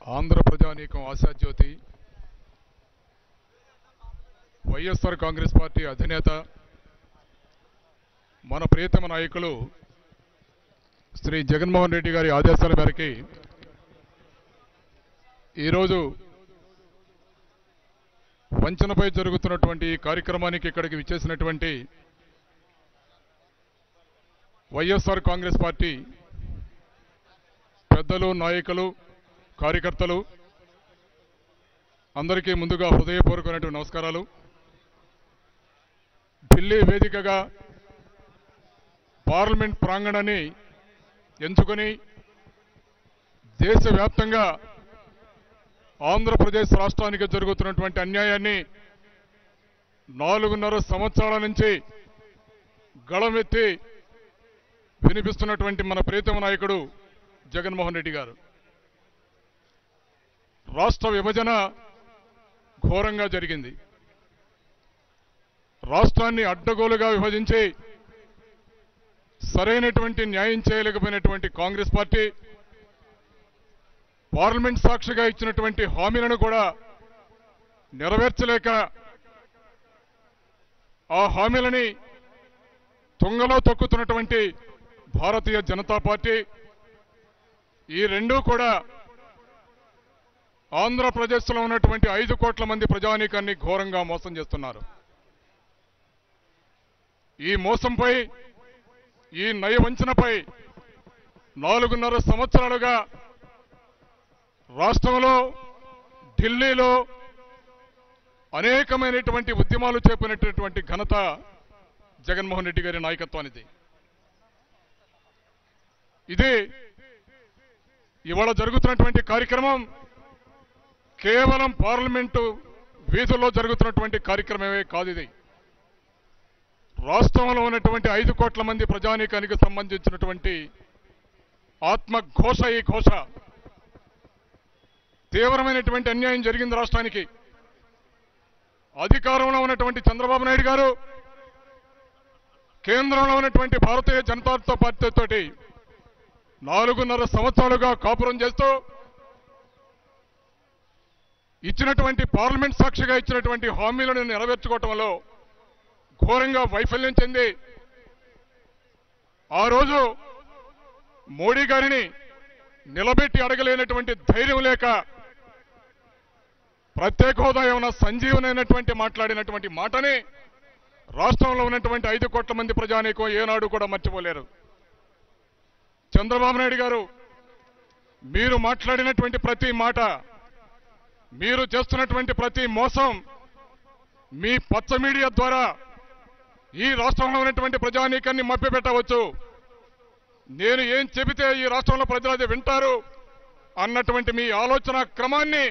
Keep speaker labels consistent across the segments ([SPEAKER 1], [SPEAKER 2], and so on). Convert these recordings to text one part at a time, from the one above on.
[SPEAKER 1] ఆంధ్ర ప్రజానీకం ఆశాజ్యోతి వైఎస్ఆర్ కాంగ్రెస్ పార్టీ అధినేత మన ప్రియతమ నాయకులు శ్రీ జగన్మోహన్ రెడ్డి గారి ఆదేశాల మేరకి ఈరోజు వంచనపై జరుగుతున్నటువంటి ఈ కార్యక్రమానికి ఇక్కడికి విచ్చేసినటువంటి వైఎస్ఆర్ కాంగ్రెస్ పార్టీ పెద్దలు నాయకులు కార్యకర్తలు అందరికీ ముందుగా హృదయపూర్వకమైనటువంటి నమస్కారాలు ఢిల్లీ వేదికగా పార్లమెంట్ ప్రాంగణాన్ని ఎంచుకొని దేశవ్యాప్తంగా ఆంధ్రప్రదేశ్ రాష్ట్రానికి జరుగుతున్నటువంటి అన్యాయాన్ని నాలుగున్నర సంవత్సరాల నుంచి గళమెత్తి వినిపిస్తున్నటువంటి మన ప్రీతమ నాయకుడు జగన్మోహన్ రెడ్డి గారు రాష్ట్ర విభజన ఘోరంగా జరిగింది రాష్ట్రాన్ని అడ్డగోలుగా విభజించి సరైనటువంటి న్యాయం చేయలేకపోయినటువంటి కాంగ్రెస్ పార్టీ పార్లమెంట్ సాక్షిగా ఇచ్చినటువంటి హామీలను కూడా నెరవేర్చలేక ఆ హామీలని తుంగలో తొక్కుతున్నటువంటి భారతీయ జనతా పార్టీ ఈ రెండూ కూడా ఆంధ్రప్రదేశ్లో ఉన్నటువంటి ఐదు కోట్ల మంది ప్రజానీకాన్ని ఘోరంగా మోసం చేస్తున్నారు ఈ మోసంపై ఈ నయవంచనపై నాలుగున్నర సంవత్సరాలుగా రాష్ట్రంలో ఢిల్లీలో అనేకమైనటువంటి ఉద్యమాలు చేపట్టినటువంటి ఘనత జగన్మోహన్ రెడ్డి గారి నాయకత్వానిది ఇది ఇవాళ జరుగుతున్నటువంటి కార్యక్రమం కేవలం పార్లమెంటు వీధుల్లో జరుగుతున్నటువంటి కార్యక్రమమే కాదు ఇది రాష్ట్రంలో ఉన్నటువంటి ఐదు కోట్ల మంది ప్రజానీకానికి సంబంధించినటువంటి ఆత్మఘోష ఈ ఘోష తీవ్రమైనటువంటి అన్యాయం జరిగింది రాష్ట్రానికి అధికారంలో ఉన్నటువంటి చంద్రబాబు నాయుడు గారు కేంద్రంలో ఉన్నటువంటి భారతీయ జనతా పార్టీ తోటి నాలుగున్నర సంవత్సరాలుగా కాపురం చేస్తూ ఇచ్చినటువంటి పార్లమెంట్ సాక్షిగా ఇచ్చినటువంటి హామీలను నెరవేర్చుకోవటంలో ఘోరంగా వైఫల్యం చెంది ఆ రోజు మోడీ గారిని నిలబెట్టి అడగలేనటువంటి ధైర్యం లేక ప్రత్యేక హోదా ఏమైనా సంజీవనైనటువంటి మాట్లాడినటువంటి మాటని రాష్ట్రంలో ఉన్నటువంటి ఐదు కోట్ల మంది ప్రజానీకం ఏనాడు కూడా మర్చిపోలేరు చంద్రబాబు నాయుడు గారు మీరు మాట్లాడినటువంటి ప్రతి మాట మీరు చేస్తున్నటువంటి ప్రతి మోసం మీ పచ్చ మీడియా ద్వారా ఈ రాష్ట్రంలో ఉన్నటువంటి ప్రజానీకాన్ని మభ్యపెట్టవచ్చు నేను ఏం చెబితే ఈ రాష్ట్రంలో ప్రజలు అది వింటారు అన్నటువంటి మీ ఆలోచన క్రమాన్ని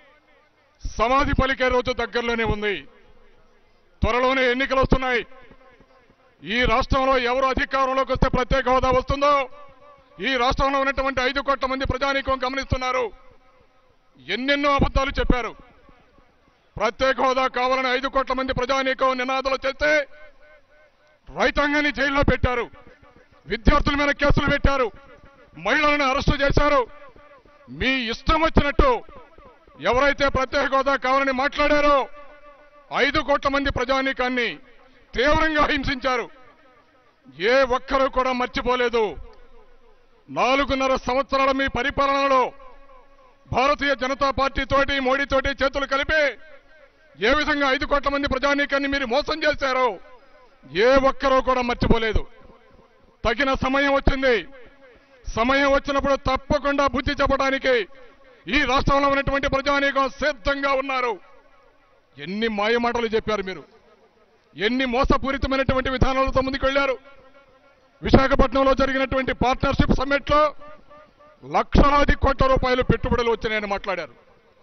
[SPEAKER 1] సమాధి పలికే రోజు దగ్గరలోనే ఉంది త్వరలోనే ఎన్నికలు వస్తున్నాయి ఈ రాష్ట్రంలో ఎవరు అధికారంలోకి వస్తే ప్రత్యేక హోదా వస్తుందో ఈ రాష్ట్రంలో ఉన్నటువంటి ఐదు కోట్ల మంది ప్రజానీకం గమనిస్తున్నారు ఎన్నెన్నో అబద్ధాలు చెప్పారు ప్రత్యేక హోదా కావాలని ఐదు కోట్ల మంది ప్రజానీకం నినాదాలు చేస్తే రైతాంగాన్ని జైల్లో పెట్టారు విద్యార్థుల మీద కేసులు పెట్టారు మహిళలను అరెస్టు చేశారు మీ ఇష్టం వచ్చినట్టు ఎవరైతే ప్రత్యేక హోదా కావాలని మాట్లాడారో ఐదు కోట్ల మంది ప్రజానీకాన్ని తీవ్రంగా హింసించారు ఏ ఒక్కరూ కూడా మర్చిపోలేదు నాలుగున్నర సంవత్సరాల మీ పరిపాలనలో భారతీయ జనతా పార్టీ తోటి మోడీతోటి చేతులు కలిపి ఏ విధంగా ఐదు కోట్ల మంది ప్రజానీకాన్ని మీరు మోసం చేశారో ఏ ఒక్కరూ కూడా మర్చిపోలేదు తగిన సమయం వచ్చింది సమయం వచ్చినప్పుడు తప్పకుండా బుద్ధి చెప్పడానికి ఈ రాష్ట్రంలో ఉన్నటువంటి ప్రజానీకం సిద్ధంగా ఉన్నారు ఎన్ని మాయమాటలు చెప్పారు మీరు ఎన్ని మోసపూరితమైనటువంటి విధానాలతో ముందుకు వెళ్ళారు విశాఖపట్నంలో జరిగినటువంటి పార్ట్నర్షిప్ సమ్మిట్లో లక్షలాది కోట్ల రూపాయలు పెట్టుబడులు వచ్చినాయని మాట్లాడారు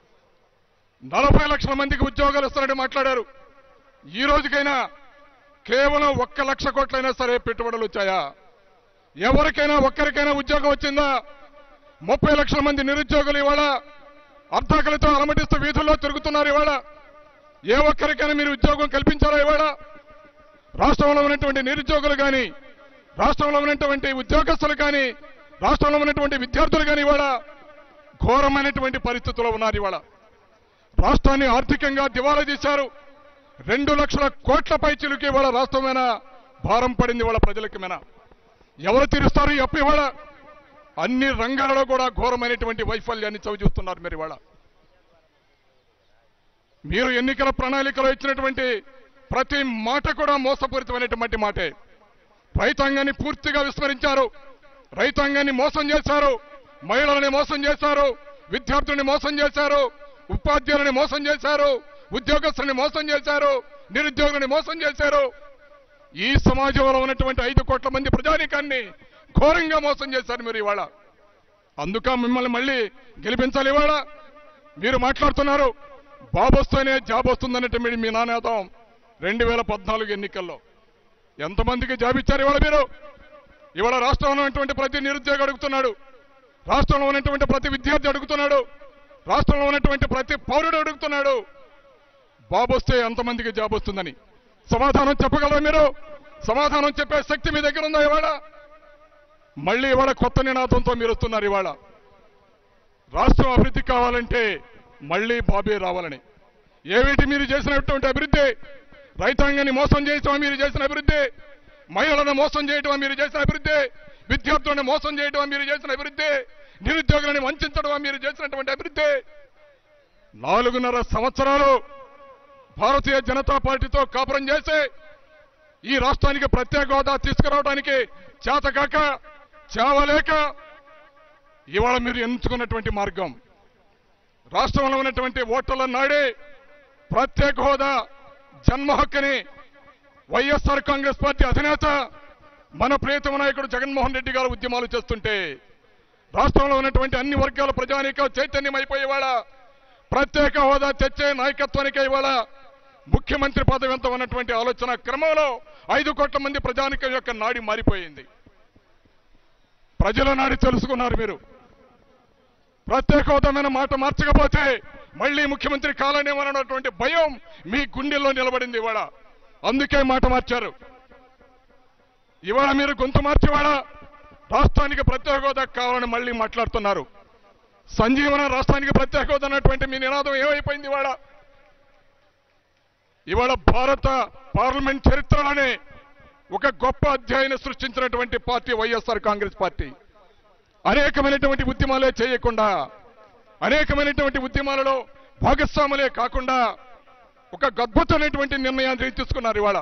[SPEAKER 1] నలభై లక్షల మందికి ఉద్యోగాలు ఇస్తారని మాట్లాడారు ఈ రోజుకైనా కేవలం ఒక్క లక్ష కోట్లైనా సరే పెట్టుబడులు వచ్చాయా ఎవరికైనా ఒక్కరికైనా ఉద్యోగం వచ్చిందా ముప్పై లక్షల మంది నిరుద్యోగులు ఇవాళ అర్ధాకలితో అలమటిస్తూ వీధుల్లో తిరుగుతున్నారు ఇవాళ ఏ ఒక్కరికైనా మీరు ఉద్యోగం కల్పించారా ఇవాళ రాష్ట్రంలో ఉన్నటువంటి నిరుద్యోగులు కానీ రాష్ట్రంలో ఉన్నటువంటి ఉద్యోగస్తులు కానీ రాష్ట్రంలో ఉన్నటువంటి విద్యార్థులు కానీ ఇవాళ ఘోరమైనటువంటి పరిస్థితుల్లో ఉన్నారు ఇవాళ రాష్ట్రాన్ని ఆర్థికంగా దివాలా తీశారు రెండు లక్షల కోట్ల పైచిలుకి ఇవాళ రాష్ట్రమైన భారం పడింది వాళ్ళ ప్రజలకి మీద ఎవరు తీరుస్తారు ఈ అప్పు ఇవాళ అన్ని రంగాలలో కూడా ఘోరమైనటువంటి వైఫల్యాన్ని చవిచూస్తున్నారు మీరు ఇవాళ మీరు ఎన్నికల ప్రణాళికలో ఇచ్చినటువంటి ప్రతి మాట కూడా మోసపూరితమైనటువంటి మాటే రైతాంగాన్ని పూర్తిగా విస్మరించారు రైతాంగాన్ని మోసం చేశారు మహిళలని మోసం చేశారు విద్యార్థుల్ని మోసం చేశారు ఉపాధ్యాయులని మోసం చేశారు ఉద్యోగస్తుల్ని మోసం చేశారు నిరుద్యోగులని మోసం చేశారు ఈ సమాజంలో ఉన్నటువంటి ఐదు కోట్ల మంది ప్రజానీకాన్ని ఘోరంగా మోసం చేశారు మీరు ఇవాళ అందుక మిమ్మల్ని మళ్ళీ గెలిపించాలి ఇవాళ మీరు మాట్లాడుతున్నారు బాబు వస్తేనే జాబ్ వస్తుందన్నట్టు మీ- మీ నానేతం రెండు వేల పద్నాలుగు ఎన్నికల్లో ఎంతమందికి జాబ్ ఇచ్చారు ఇవాళ మీరు ఇవాళ రాష్ట్రంలో ఉన్నటువంటి ప్రతి నిరుద్యోగి అడుగుతున్నాడు రాష్ట్రంలో ఉన్నటువంటి ప్రతి విద్యార్థి అడుగుతున్నాడు రాష్ట్రంలో ఉన్నటువంటి ప్రతి పౌరుడు అడుగుతున్నాడు బాబు వస్తే ఎంతమందికి జాబ్ వస్తుందని సమాధానం చెప్పగలరా మీరు సమాధానం చెప్పే శక్తి మీ దగ్గర ఉందా ఇవాళ మళ్ళీ ఇవాళ కొత్త నినాదంతో మీరు వస్తున్నారు ఇవాళ రాష్ట్రం అభివృద్ధి కావాలంటే మళ్ళీ బాబే రావాలని ఏమిటి మీరు చేసినటువంటి అభివృద్ధి రైతాంగాన్ని మోసం చేయటం మీరు చేసిన అభివృద్ధి మహిళలను మోసం చేయటం మీరు చేసిన అభివృద్ధి విద్యార్థులను మోసం చేయటం మీరు చేసిన అభివృద్ధి నిరుద్యోగులను వంచడం మీరు చేసినటువంటి అభివృద్ధి నాలుగున్నర సంవత్సరాలు భారతీయ జనతా పార్టీతో కాపురం చేసి ఈ రాష్ట్రానికి ప్రత్యేక హోదా తీసుకురావడానికి చేతకాక చావలేక ఇవాళ మీరు ఎంచుకున్నటువంటి మార్గం రాష్ట్రంలో ఉన్నటువంటి ఓటర్ల నాడే ప్రత్యేక హోదా జన్మ హక్కుని వైఎస్ఆర్ కాంగ్రెస్ పార్టీ అధినేత మన ప్రియతమ నాయకుడు జగన్మోహన్ రెడ్డి గారు ఉద్యమాలు చేస్తుంటే రాష్ట్రంలో ఉన్నటువంటి అన్ని వర్గాల ప్రజానీక చైతన్యం అయిపోయేవాళ్ళ ప్రత్యేక హోదా తెచ్చే నాయకత్వానికి ఇవాళ ముఖ్యమంత్రి పదవి ఎంత ఉన్నటువంటి ఆలోచన క్రమంలో ఐదు కోట్ల మంది ప్రజానికం యొక్క నాడి మారిపోయింది ప్రజల నాడి తెలుసుకున్నారు మీరు ప్రత్యేక హోదామైన మాట మార్చకపోతే మళ్ళీ ముఖ్యమంత్రి కాలనేమన్నటువంటి భయం మీ గుండెల్లో నిలబడింది ఇవాళ అందుకే మాట మార్చారు ఇవాళ మీరు గొంతు మార్చేవాడ రాష్ట్రానికి ప్రత్యేక హోదా కావాలని మళ్ళీ మాట్లాడుతున్నారు సంజీవన రాష్ట్రానికి ప్రత్యేక హోదా అన్నటువంటి మీ నినాదం ఏమైపోయింది ఇవాళ ఇవాళ భారత పార్లమెంట్ చరిత్రలోనే ఒక గొప్ప అధ్యాయాన్ని సృష్టించినటువంటి పార్టీ వైఎస్ఆర్ కాంగ్రెస్ పార్టీ అనేకమైనటువంటి ఉద్యమాలే చేయకుండా అనేకమైనటువంటి ఉద్యమాలలో భాగస్వాములే కాకుండా ఒక అద్భుతమైనటువంటి నిర్ణయాన్ని తీసుకున్నారు ఇవాళ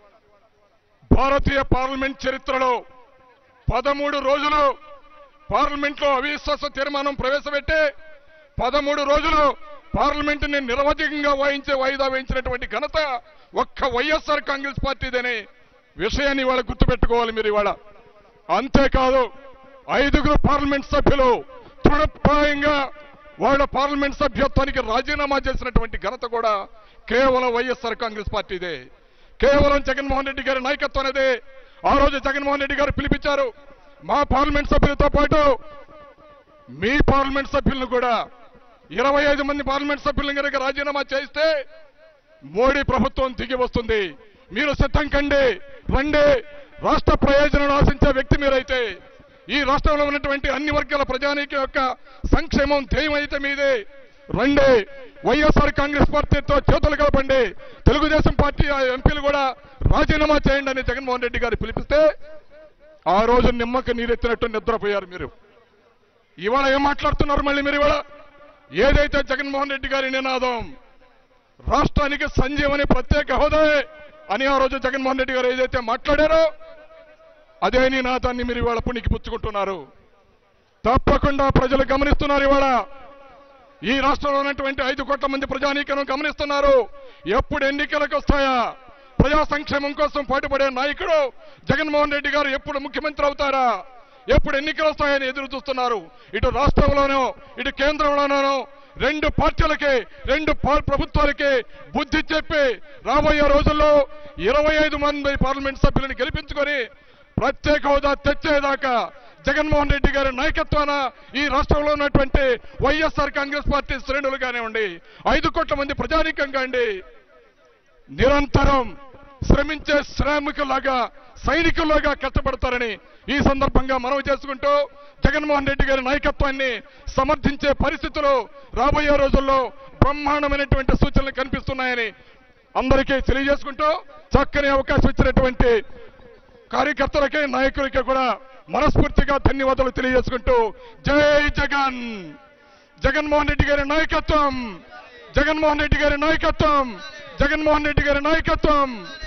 [SPEAKER 1] భారతీయ పార్లమెంట్ చరిత్రలో పదమూడు రోజులు పార్లమెంట్ లో అవిశ్వాస తీర్మానం ప్రవేశపెట్టి పదమూడు రోజులు పార్లమెంట్ ని నిరవధికంగా వాయించే వాయిదా వేయించినటువంటి ఘనత ఒక్క వైఎస్ఆర్ కాంగ్రెస్ పార్టీదనే విషయాన్ని ఇవాళ గుర్తుపెట్టుకోవాలి మీరు ఇవాళ అంతేకాదు ఐదుగురు పార్లమెంట్ సభ్యులు తృణప్రాయంగా వాళ్ళ పార్లమెంట్ సభ్యత్వానికి రాజీనామా చేసినటువంటి ఘనత కూడా కేవలం వైఎస్ఆర్ కాంగ్రెస్ పార్టీదే కేవలం జగన్మోహన్ రెడ్డి గారి నాయకత్వానిదే ఆ రోజు జగన్మోహన్ రెడ్డి గారు పిలిపించారు మా పార్లమెంట్ సభ్యులతో పాటు మీ పార్లమెంట్ సభ్యులను కూడా ఇరవై ఐదు మంది పార్లమెంట్ సభ్యులను కనుక రాజీనామా చేస్తే మోడీ ప్రభుత్వం దిగి వస్తుంది మీరు సిద్ధం కండి రండి రాష్ట్ర ప్రయోజనాలు ఆశించే వ్యక్తి మీరైతే ఈ రాష్ట్రంలో ఉన్నటువంటి అన్ని వర్గాల ప్రజానీకం యొక్క సంక్షేమం ధ్యేయం అయితే మీదే రండి వైఎస్ఆర్ కాంగ్రెస్ పార్టీతో చేతులు కలపండి తెలుగుదేశం పార్టీ ఆ ఎంపీలు కూడా రాజీనామా చేయండి అని జగన్మోహన్ రెడ్డి గారు పిలిపిస్తే ఆ రోజు నిమ్మక నీరెత్తినట్టు నిద్రపోయారు మీరు ఇవాళ ఏం మాట్లాడుతున్నారు మళ్ళీ మీరు ఇవాళ ఏదైతే జగన్మోహన్ రెడ్డి గారి నినాదం రాష్ట్రానికి సంజీవని ప్రత్యేక హోదా అని ఆ రోజు జగన్మోహన్ రెడ్డి గారు ఏదైతే మాట్లాడారో అదే నినాదాన్ని మీరు ఇవాళ పుణికి పుచ్చుకుంటున్నారు తప్పకుండా ప్రజలు గమనిస్తున్నారు ఇవాళ ఈ రాష్ట్రంలో ఉన్నటువంటి ఐదు కోట్ల మంది ప్రజానీకను గమనిస్తున్నారు ఎప్పుడు ఎన్నికలకు వస్తాయా ప్రజా సంక్షేమం కోసం పాటుపడే నాయకుడు జగన్మోహన్ రెడ్డి గారు ఎప్పుడు ముఖ్యమంత్రి అవుతారా ఎప్పుడు ఎన్నికలు వస్తాయని ఎదురు చూస్తున్నారు ఇటు రాష్ట్రంలోనూ ఇటు కేంద్రంలోనూ రెండు పార్టీలకి రెండు పా- ప్రభుత్వాలకి బుద్ధి చెప్పి రాబోయే రోజుల్లో ఇరవై ఐదు మంది పార్లమెంట్ సభ్యులను గెలిపించుకొని ప్రత్యేక హోదా తెచ్చేదాకా జగన్మోహన్ రెడ్డి గారి నాయకత్వాన ఈ రాష్ట్రంలో ఉన్నటువంటి వైఎస్ఆర్ కాంగ్రెస్ పార్టీ శ్రేణులు కానివ్వండి ఐదు కోట్ల మంది ప్రజానీకం కాండి నిరంతరం శ్రమించే శ్రామికులాగా సైనికుల్లోగా కష్టపడతారని ఈ సందర్భంగా మనవి చేసుకుంటూ జగన్మోహన్ రెడ్డి గారి నాయకత్వాన్ని సమర్థించే పరిస్థితులు రాబోయే రోజుల్లో బ్రహ్మాండమైనటువంటి సూచనలు కనిపిస్తున్నాయని అందరికీ తెలియజేసుకుంటూ చక్కని అవకాశం ఇచ్చినటువంటి కార్యకర్తలకి నాయకులకి కూడా మనస్ఫూర్తిగా ధన్యవాదాలు తెలియజేసుకుంటూ జై జగన్ జగన్మోహన్ రెడ్డి గారి నాయకత్వం జగన్మోహన్ రెడ్డి గారి నాయకత్వం జగన్మోహన్ రెడ్డి గారి నాయకత్వం